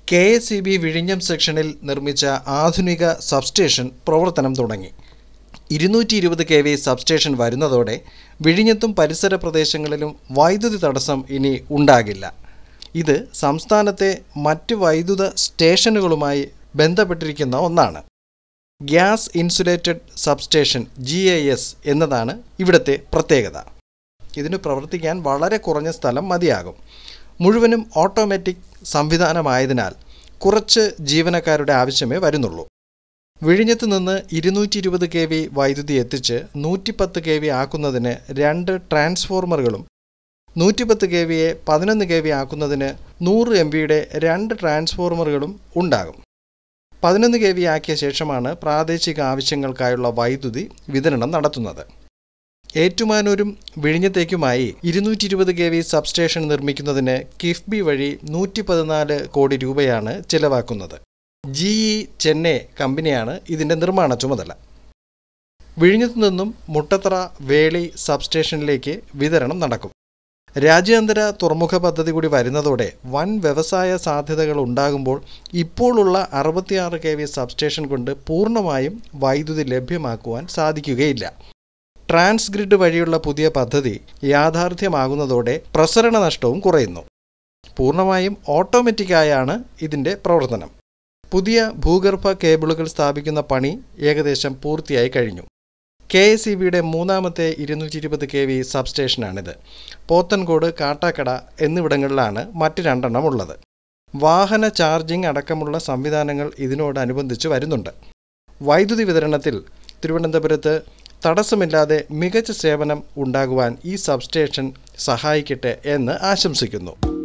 K S E B വിഴിഞ്ഞം സെക്ഷനിൽ നിർമ്മിച്ച ആധുനിക സബ്സ്റ്റേഷൻ പ്രവർത്തനം തുടങ്ങി ഇരുന്നൂറ്റി ഇരുപത് കെ വി സബ്സ്റ്റേഷൻ വരുന്നതോടെ വിഴിഞ്ഞത്തും പരിസര പ്രദേശങ്ങളിലും വൈദ്യുതി തടസ്സം ഇനി ഉണ്ടാകില്ല ഇത് സംസ്ഥാനത്തെ മറ്റ് വൈദ്യുത സ്റ്റേഷനുകളുമായി ബന്ധപ്പെട്ടിരിക്കുന്ന ഒന്നാണ് gas insulated substation G I S എന്നതാണ് ഇവിടുത്തെ പ്രത്യേകത ഇതിന് പ്രവർത്തിക്കാൻ വളരെ കുറഞ്ഞ സ്ഥലം മതിയാകും മുഴുവനും ഓട്ടോമാറ്റിക് സംവിധാനമായതിനാൽ കുറച്ച് ജീവനക്കാരുടെ ആവശ്യമേ വരുന്നുള്ളൂ വിഴിഞ്ഞത്ത് നിന്ന് ഇരുന്നൂറ്റി ഇരുപത് കെ വി വൈദ്യുതി എത്തിച്ച് നൂറ്റിപ്പത്ത് കെ വി ആക്കുന്നതിന് രണ്ട് ട്രാൻസ്ഫോർമറുകളും നൂറ്റിപ്പത്ത് കെ വിയെ പതിനൊന്ന് കെ വി ആക്കുന്നതിന് നൂറ് എം വിയുടെ രണ്ട് ട്രാൻസ്ഫോർമറുകളും ഉണ്ടാകും പതിനൊന്ന് കെ വി ആക്കിയ ശേഷമാണ് പ്രാദേശിക ആവശ്യങ്ങൾക്കായുള്ള വൈദ്യുതി വിതരണം നടത്തുന്നത് ഏറ്റുമാനൂരും വിഴിഞ്ഞത്തേക്കുമായി ഇരുന്നൂറ്റി ഇരുപത് കെ വി സബ്സ്റ്റേഷൻ നിർമ്മിക്കുന്നതിന് കിഫ്ബി വഴി നൂറ്റി പതിനാല് കോടി രൂപയാണ് ചിലവാക്കുന്നത് ജി ഇ ചെന്നൈ കമ്പനിയാണ് ഇതിൻ്റെ നിർമ്മാണ ചുമതല വിഴിഞ്ഞത്തു നിന്നും മുട്ടത്തറ വേളി സബ്സ്റ്റേഷനിലേക്ക് വിതരണം നടക്കും രാജ്യാന്തര തുറമുഖ പദ്ധതി കൂടി വരുന്നതോടെ വൻ വ്യവസായ സാധ്യതകൾ ഉണ്ടാകുമ്പോൾ ഇപ്പോഴുള്ള അറുപത്തിയാറ് കെ വി സബ്സ്റ്റേഷൻ കൊണ്ട് പൂർണ്ണമായും വൈദ്യുതി ലഭ്യമാക്കുവാൻ സാധിക്കുകയില്ല ട്രാൻസ്ഗ്രിഡ് വഴിയുള്ള പുതിയ പദ്ധതി യാഥാർത്ഥ്യമാകുന്നതോടെ പ്രസരണ നഷ്ടവും കുറയുന്നു പൂർണ്ണമായും ഓട്ടോമാറ്റിക്കായാണ് ഇതിൻ്റെ പ്രവർത്തനം പുതിയ ഭൂഗർഭ കേബിളുകൾ സ്ഥാപിക്കുന്ന പണി ഏകദേശം പൂർത്തിയായി കഴിഞ്ഞു കെ എസ് ഇ ബിയുടെ മൂന്നാമത്തെ ഇരുന്നൂറ്റി ഇരുപത് കെ വി സബ്സ്റ്റേഷനാണിത് പോത്തൻകോട് കാട്ടാക്കട എന്നിവിടങ്ങളിലാണ് മറ്റ് രണ്ടെണ്ണം ഉള്ളത് വാഹന ചാർജിംഗ് അടക്കമുള്ള സംവിധാനങ്ങൾ ഇതിനോടനുബന്ധിച്ച് വരുന്നുണ്ട് വൈദ്യുതി വിതരണത്തിൽ തിരുവനന്തപുരത്ത് തടസ്സമില്ലാതെ മികച്ച സേവനം ഉണ്ടാകുവാൻ ഈ സബ്സ്റ്റേഷൻ സഹായിക്കട്ടെ എന്ന് ആശംസിക്കുന്നു